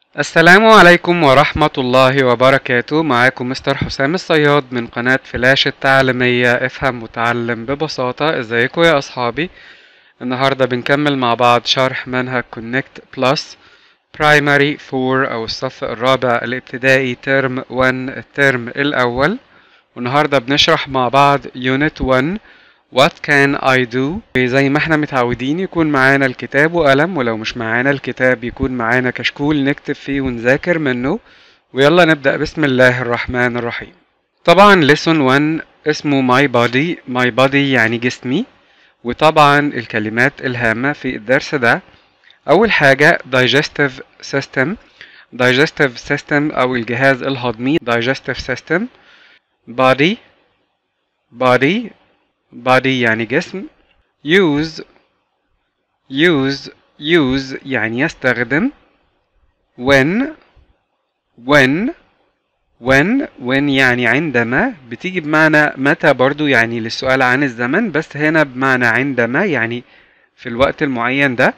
السلام عليكم ورحمة الله وبركاته معاكم مستر حسام الصياد من قناة فلاش التعليمية افهم وتعلم ببساطة ازيكم يا اصحابي النهاردة بنكمل مع بعض شرح منهج كونكت بلس برايمري 4 او الصف الرابع الابتدائي ترم 1 الترم الاول والنهاردة بنشرح مع بعض يونت 1 What can I do زي ما احنا متعودين يكون معانا الكتاب وقلم ولو مش معانا الكتاب يكون معانا كشكول نكتب فيه ونذاكر منه ويلا نبدأ بسم الله الرحمن الرحيم طبعا lesson 1 اسمه my body my body يعني جسمي وطبعا الكلمات الهامة في الدرس ده أول حاجة digestive system digestive system أو الجهاز الهضمي digestive system body body body يعني جسم use use use يعني يستخدم when when when when يعني عندما بتيجي بمعنى متى برضو يعني للسؤال عن الزمن بس هنا بمعنى عندما يعني في الوقت المعين ده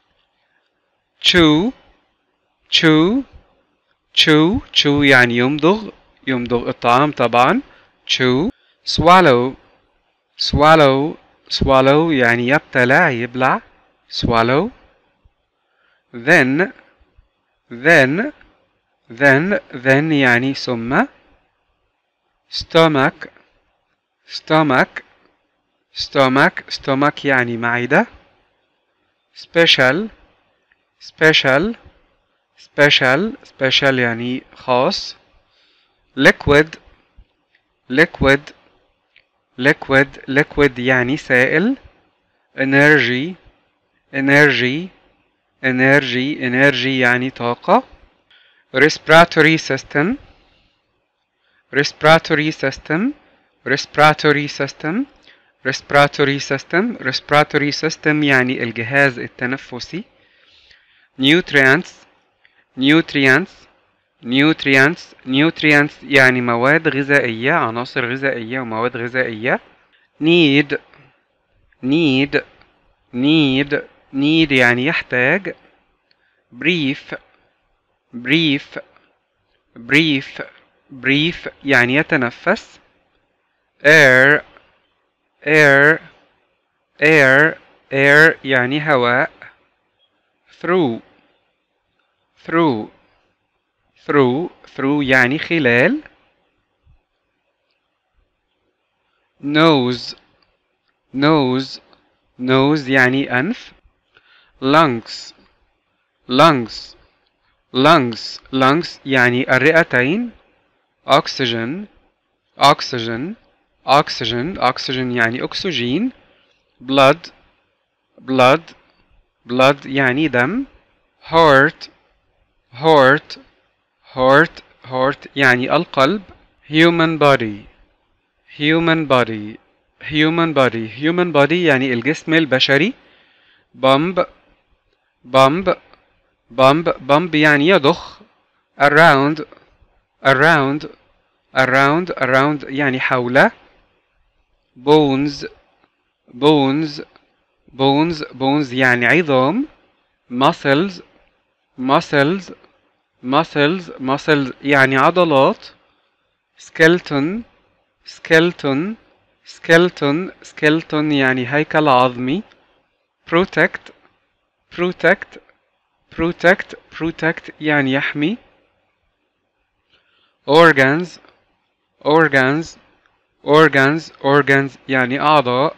chew chew chew chew يعني يمضغ يمضغ الطعام طبعا chew swallow swallow swallow يعني يبتلع يبلع swallow then then then then يعني ثم stomach stomach stomach stomach يعني معدة special special special special يعني خاص liquid liquid liquid liquid يعني سائل energy energy energy energy يعني طاقة respiratory system respiratory system respiratory system respiratory system respiratory system يعني الجهاز التنفسي nutrients nutrients nutrients nutrients يعني مواد غذائية عناصر غذائية ومواد غذائية need need need need يعني يحتاج brief brief brief brief يعني يتنفس air air air air يعني هواء through through through through يعني خلال nose nose nose يعني أنف lungs lungs lungs lungs يعني الرئتين oxygen oxygen oxygen oxygen يعني أكسجين blood blood blood يعني دم heart heart heart heart يعني القلب human body human body human body human body يعني الجسم البشري bump bump bump bump يعني يضخ around around around around يعني حول bones bones bones bones يعني عظام muscles muscles muscles muscles يعني عضلات skeleton skeleton skeleton skeleton يعني هيكل عظمي protect protect protect protect يعني يحمي organs organs organs organs يعني أعضاء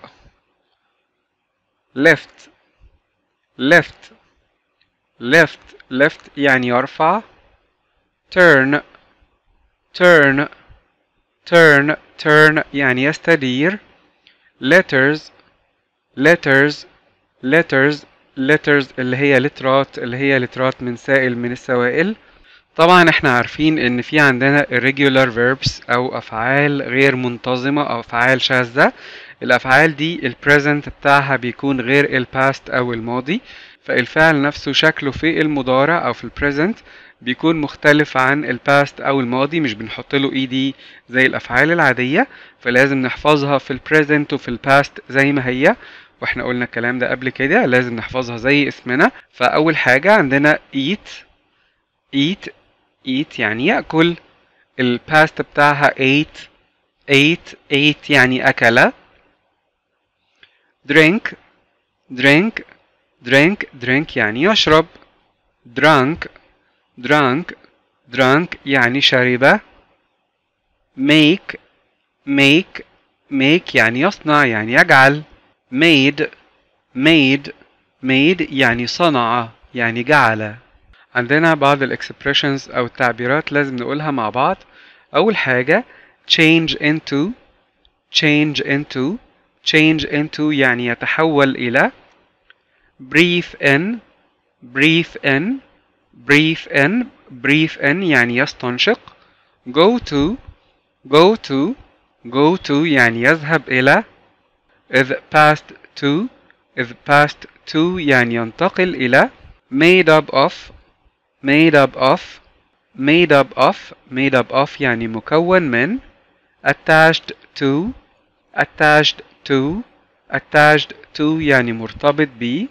left left left left يعني يرفع turn turn turn turn يعني يستدير letters letters letters letters اللي هي لترات اللي هي لترات من سائل من السوائل طبعا احنا عارفين ان في عندنا irregular verbs او افعال غير منتظمة او افعال شاذة الافعال دي البريزنت بتاعها بيكون غير الباست او الماضي فالفعل نفسه شكله في المضارع او في البريزنت بيكون مختلف عن الباست او الماضي مش بنحط له اي دي زي الافعال العاديه فلازم نحفظها في البريزنت وفي الباست زي ما هي واحنا قلنا الكلام ده قبل كده لازم نحفظها زي اسمنا فاول حاجه عندنا eat eat eat يعني يأكل الباست بتاعها ate ate ate يعني أكل drink drink drink drink يعني يشرب drunk drunk drunk يعني شرب make make make يعني يصنع يعني يجعل made made made يعني صنع يعني جعل عندنا بعض الاكسبريشنز او التعبيرات لازم نقولها مع بعض اول حاجة change into change into change into يعني يتحول الى breathe in breathe in breathe in breathe in يعني يستنشق go to go to go to يعني يذهب إلى is passed to is passed to يعني ينتقل إلى made up of made up of made up of made up of يعني مكون من attached to attached to attached to يعني مرتبط ب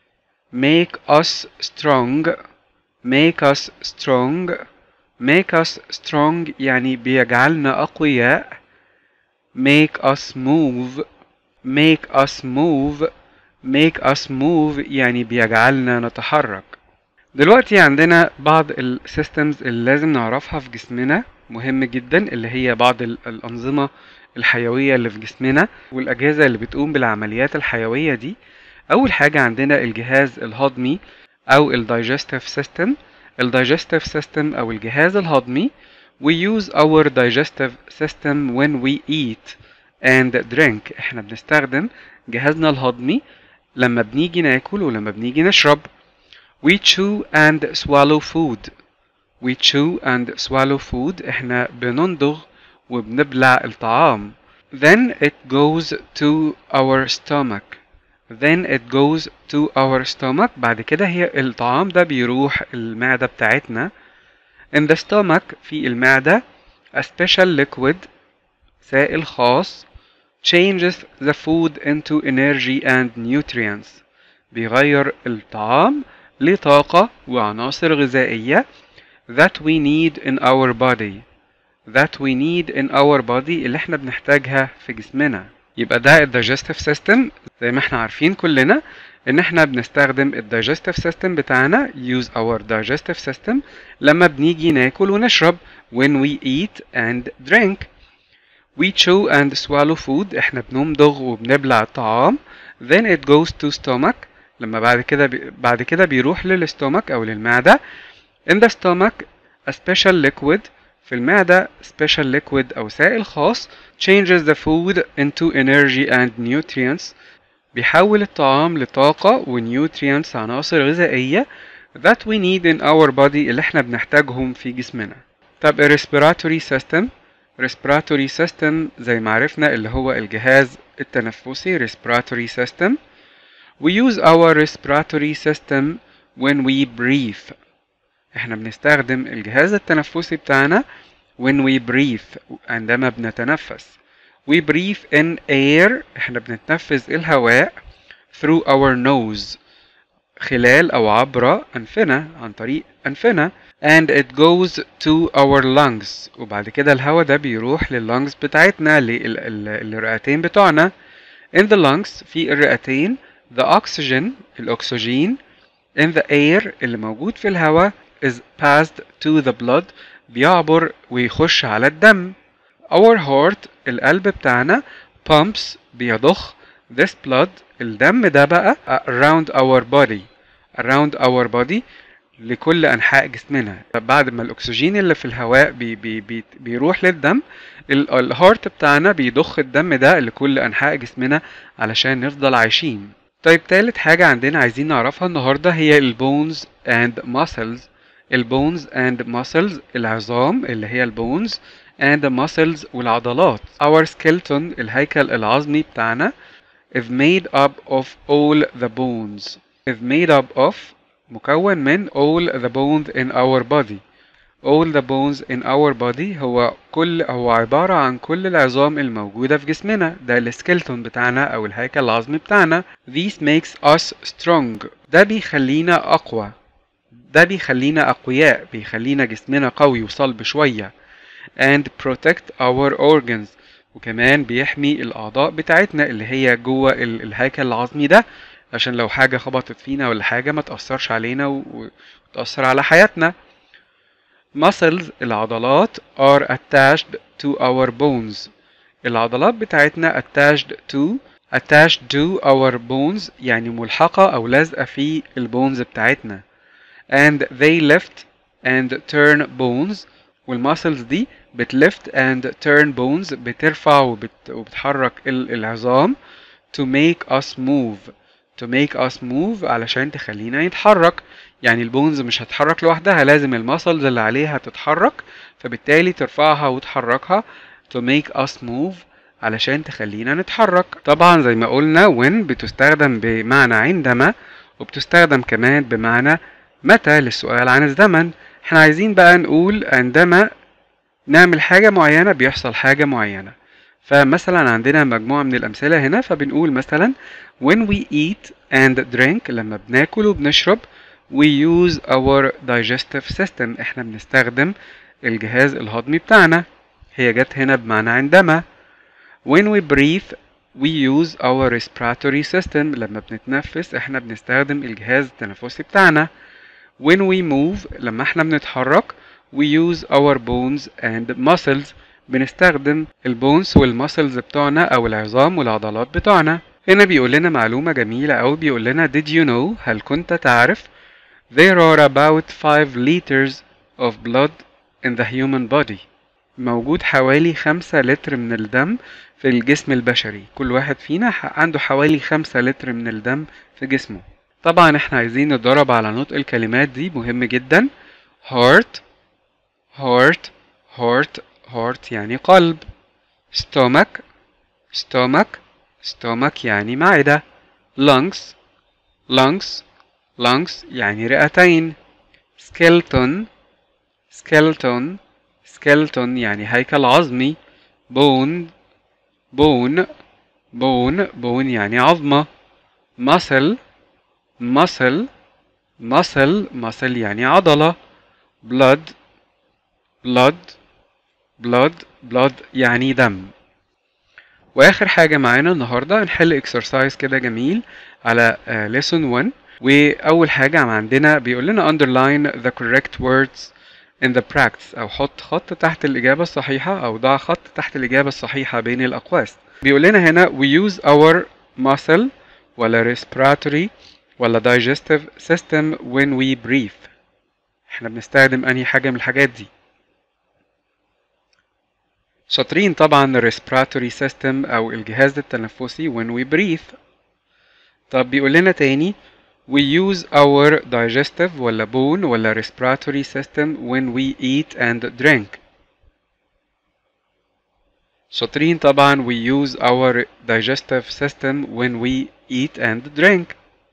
make us strong make us strong make us strong يعني بيجعلنا أقوياء make us move make us move make us move يعني بيجعلنا نتحرك دلوقتي عندنا بعض السيستمز اللي لازم نعرفها في جسمنا مهم جدا اللي هي بعض ال- الأنظمة الحيوية اللي في جسمنا والأجهزة اللي بتقوم بالعمليات الحيوية دي أول حاجة عندنا الجهاز الهضمي أو الدايجستيف سيستم الدايجستيف سيستم أو الجهاز الهضمي we use our digestive system when we eat and drink احنا بنستخدم جهازنا الهضمي لما بنيجي ناكل ولما بنيجي نشرب we chew and swallow food we chew and swallow food احنا بنندغ وبنبلع الطعام then it goes to our stomach then it goes to our stomach بعد كده هي الطعام ده بيروح المعدة بتاعتنا in the stomach في المعدة a special liquid سائل خاص changes the food into energy and nutrients بيغير الطعام لطاقة وعناصر غذائية that we need in our body that we need in our body اللي احنا بنحتاجها في جسمنا يبقى ده ال digestive system زي ما احنا عارفين كلنا ان احنا بنستخدم ال digestive system بتاعنا use our digestive system لما بنيجي ناكل ونشرب when we eat and drink we chew and swallow food احنا بنمضغ وبنبلع الطعام then it goes to stomach لما بعد كده بي بعد كده بيروح للستومك او للمعدة in the stomach a special liquid في المعدة special liquid أو سائل خاص changes the food into energy and nutrients بيحول الطعام لطاقة و nutrients عناصر غذائية that we need in our body اللي احنا بنحتاجهم في جسمنا طب ال respiratory system respiratory system زي ما عرفنا اللي هو الجهاز التنفسي respiratory system we use our respiratory system when we breathe احنا بنستخدم الجهاز التنفسي بتاعنا when we breathe عندما بنتنفس we breathe in air احنا بنتنفس الهواء through our nose خلال أو عبر أنفنا عن طريق أنفنا and it goes to our lungs وبعد كده الهواء ده بيروح لللنجز بتاعتنا للرئتين بتوعنا in the lungs في الرئتين the oxygen الأكسجين in the air اللي موجود في الهواء is passed to the blood بيعبر ويخش على الدم our heart القلب بتاعنا pumps بيضخ this blood الدم ده بقى around our body around our body لكل أنحاء جسمنا بعد ما الأكسجين اللي في الهواء بي بي بي بيروح للدم الهارت بتاعنا بيضخ الدم ده لكل أنحاء جسمنا علشان نفضل عايشين طيب تالت حاجة عندنا عايزين نعرفها النهاردة هي البونز and muscles البونز and muscles العظام اللي هي البونز and muscles والعضلات our skeleton الهيكل العظمي بتاعنا is made up of all the bones is made up of مكون من all the bones in our body all the bones in our body هو كل هو عبارة عن كل العظام الموجودة في جسمنا ده السكيلتون بتاعنا أو الهيكل العظمي بتاعنا This makes us strong ده بيخلينا أقوى ده بيخلينا أقوياء بيخلينا جسمنا قوي وصلب شوية and protect our organs وكمان بيحمي الأعضاء بتاعتنا اللي هي جوه ال- الهيكل العظمي ده عشان لو حاجة خبطت فينا ولا حاجة ما تأثرش علينا و- وتأثر على حياتنا muscles العضلات are attached to our bones العضلات بتاعتنا attached to attached to our bones يعني ملحقة أو لازقة في البونز بتاعتنا and they lift and turn bones والماسلز دي بتلفت and turn bones بترفع وبت وبتحرك ال- العظام to make us move to make us move علشان تخلينا نتحرك يعني البونز مش هتتحرك لوحدها لازم الماسلز اللي عليها تتحرك فبالتالي ترفعها وتحركها to make us move علشان تخلينا نتحرك طبعا زي ما قلنا when بتستخدم بمعنى عندما وبتستخدم كمان بمعنى متى للسؤال عن الزمن احنا عايزين بقى نقول عندما نعمل حاجة معينة بيحصل حاجة معينة فمثلا عندنا مجموعة من الأمثلة هنا فبنقول مثلا when we eat and drink لما بناكل وبنشرب we use our digestive system احنا بنستخدم الجهاز الهضمي بتاعنا هي جت هنا بمعنى عندما when we breathe we use our respiratory system لما بنتنفس احنا بنستخدم الجهاز التنفسي بتاعنا when we move لما احنا بنتحرك we use our bones and muscles بنستخدم البونز والمسلز بتوعنا او العظام والعضلات بتوعنا هنا بيقول لنا معلومة جميلة أوي بيقول لنا did you know هل كنت تعرف there are about 5 liters of blood in the human body موجود حوالي 5 لتر من الدم في الجسم البشري كل واحد فينا ح- عنده حوالي 5 لتر من الدم في جسمه طبعا احنا عايزين نتدرب على نطق الكلمات دي مهم جدا heart heart heart heart يعني قلب stomach stomach stomach يعني معدة lungs lungs lungs يعني رئتين skeleton skeleton skeleton يعني هيكل عظمي bone bone bone bone يعني عظمة muscle muscle muscle muscle يعني عضلة blood blood blood blood يعني دم واخر حاجة معانا النهاردة هنحل اكسرسايز كده جميل على uh, lesson 1 واول حاجة عندنا بيقول لنا underline the correct words in the practice او حط خط تحت الاجابة الصحيحة او ضع خط تحت الاجابة الصحيحة بين الاقواس بيقول لنا هنا we use our muscle ولا respiratory ولا digestive system when we breathe احنا بنستخدم انهي حاجة من الحاجات دي شاطرين طبعا respiratory system او الجهاز التنفسي when we breathe طب بيقول لنا تاني we use our digestive ولا bone ولا respiratory system when we eat and drink شاطرين طبعا we use our digestive system when we eat and drink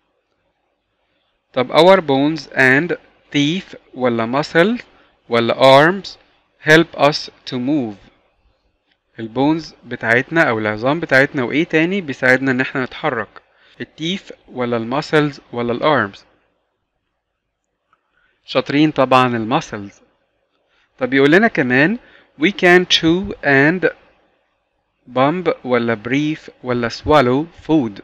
طب our bones and teeth ولا muscle ولا arms help us to move البونز بتاعتنا او العظام بتاعتنا وايه تاني بيساعدنا ان احنا نتحرك التيف ولا الماسلز ولا الارمز شاطرين طبعا الماسلز طب يقول لنا كمان we can chew and bump ولا breathe ولا swallow food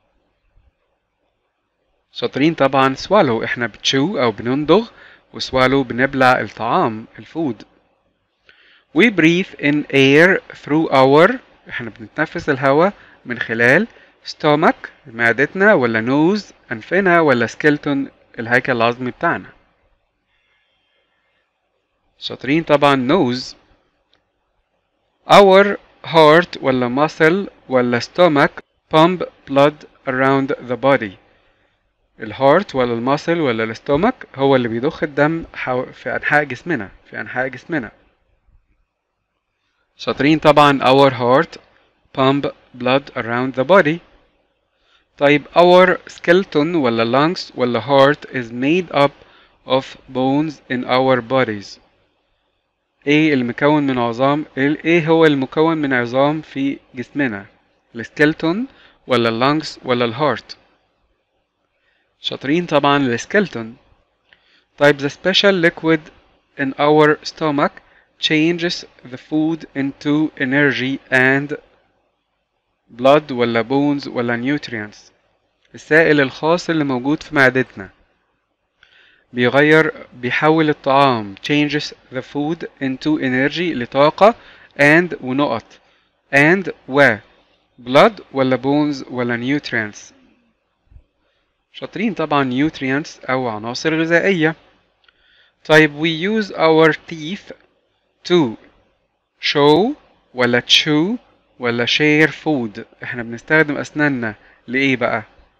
شاطرين طبعا swallow احنا بتشو او بنندغ وسوالو بنبلع الطعام الفود we breathe in air through our احنا بنتنفس الهواء من خلال stomach معدتنا ولا nose أنفنا ولا skeleton الهيكل العظمي بتاعنا شاطرين طبعا nose our heart ولا muscle ولا stomach pump blood around the body الهارت ولا الماسل ولا الاستومك هو اللي بيضخ الدم حو... في أنحاء جسمنا في أنحاء جسمنا شاطرين طبعا our heart pump blood around the body طيب our skeleton ولا lungs ولا heart is made up of bones in our bodies ايه المكون من عظام ايه هو المكون من عظام في جسمنا السكيلتون ولا اللانجز ولا الهارت شاطرين طبعا السكيلتون طيب the special liquid in our stomach changes the food into energy and blood ولا bones ولا nutrients السائل الخاص اللي موجود في معدتنا بيغير بيحول الطعام changes the food into energy لطاقة and ونقط and و blood ولا bones ولا nutrients شاطرين طبعا nutrients أو عناصر غذائية طيب we use our teeth to show ولا chew ولا share food احنا بنستخدم أسناننا لإيه بقى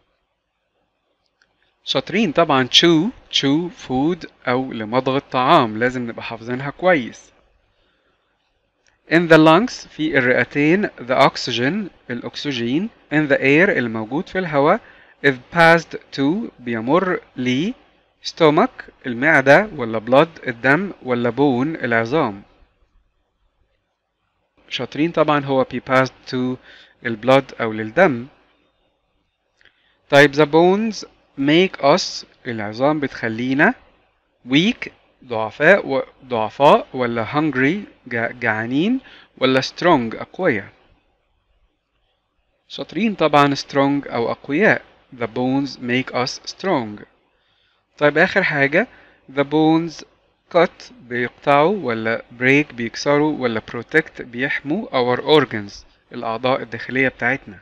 شاطرين طبعا chew chew food أو لمضغ الطعام لازم نبقى حافظينها كويس in the lungs في الرئتين the oxygen الأكسجين in the air الموجود في الهواء is passed to بيمر ل stomach المعدة ولا blood الدم ولا bone العظام شاطرين طبعا هو be passed to البلد أو للدم طيب the bones make us العظام بتخلينا weak ضعفاء و... ضعفاء ولا hungry جع... جعانين ولا strong أقوياء شاطرين طبعا strong أو أقوياء the bones make us strong طيب آخر حاجة the bones cut بيقطعوا ولا break بيكسروا ولا protect بيحموا our organs الأعضاء الداخلية بتاعتنا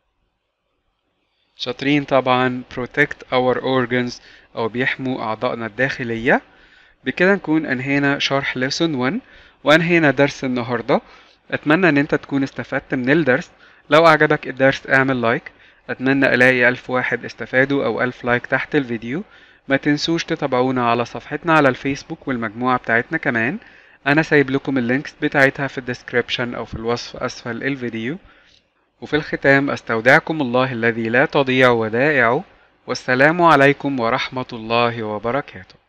شاطرين طبعا protect our organs أو بيحموا أعضائنا الداخلية بكده نكون أنهينا شرح lesson 1 وأنهينا درس النهاردة أتمنى إن أنت تكون استفدت من الدرس لو أعجبك الدرس اعمل لايك أتمنى ألاقي ألف واحد استفادوا أو ألف لايك تحت الفيديو ما تنسوش تتابعونا على صفحتنا على الفيسبوك والمجموعة بتاعتنا كمان أنا سايب لكم اللينكس بتاعتها في الديسكريبشن أو في الوصف أسفل الفيديو وفي الختام أستودعكم الله الذي لا تضيع ودائعه والسلام عليكم ورحمة الله وبركاته